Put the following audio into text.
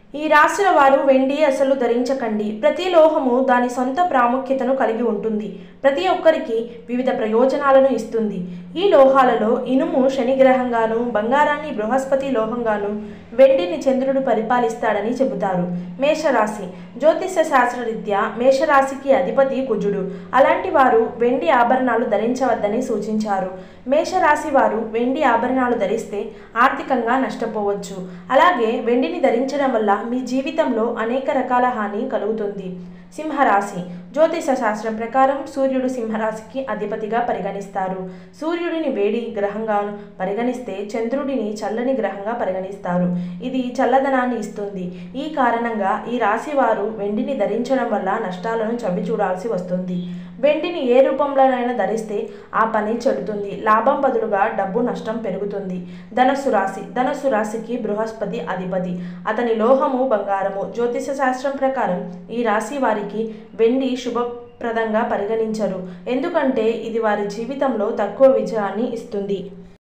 ఈ రాశుల వారు వెండి అసలు ధరించకండి ప్రతి లోహము దాని సొంత ప్రాముఖ్యతను కలిగి ఉంటుంది ప్రతి ఒక్కరికి వివిధ ప్రయోజనాలను ఇస్తుంది ఈ లోహాలలో ఇనుము శని గ్రహంగాను బంగారాన్ని బృహస్పతి లోహంగాను వెండిని చంద్రుడు పరిపాలిస్తాడని చెబుతారు మేషరాశి జ్యోతిష శాస్త్రరీత్యా మేషరాశికి అధిపతి కుజుడు అలాంటి వారు వెండి ఆభరణాలు ధరించవద్దని సూచించారు మేషరాశి వారు వెండి ఆభరణాలు ధరిస్తే ఆర్థికంగా నష్టపోవచ్చు అలాగే వెండిని ధరించడం వల్ల మీ జీవితంలో అనేక రకాల హాని కలుగుతుంది సింహరాశి జ్యోతిష శాస్త్రం ప్రకారం సూర్యుడు సింహరాశికి అధిపతిగా పరిగణిస్తారు సూర్యుడిని వేడి గ్రహంగా పరిగణిస్తే చంద్రుడిని చల్లని గ్రహంగా పరిగణిస్తారు ఇది చల్లదనాన్ని ఇస్తుంది ఈ కారణంగా ఈ రాశి వారు వెండిని ధరించడం వల్ల నష్టాలను చవి చూడాల్సి వస్తుంది వెండిని ఏ రూపంలోనైనా ధరిస్తే ఆ పని చెడుతుంది లాభం బదులుగా డబ్బు నష్టం పెరుగుతుంది ధనస్సు రాశి ధనస్సు రాశికి బృహస్పతి అధిపతి అతని లోహము బంగారము జ్యోతిష శాస్త్రం ప్రకారం ఈ రాశి వారికి వెండి శుభప్రదంగా పరిగణించరు ఎందుకంటే ఇది వారి జీవితంలో తక్కువ విజయాన్ని ఇస్తుంది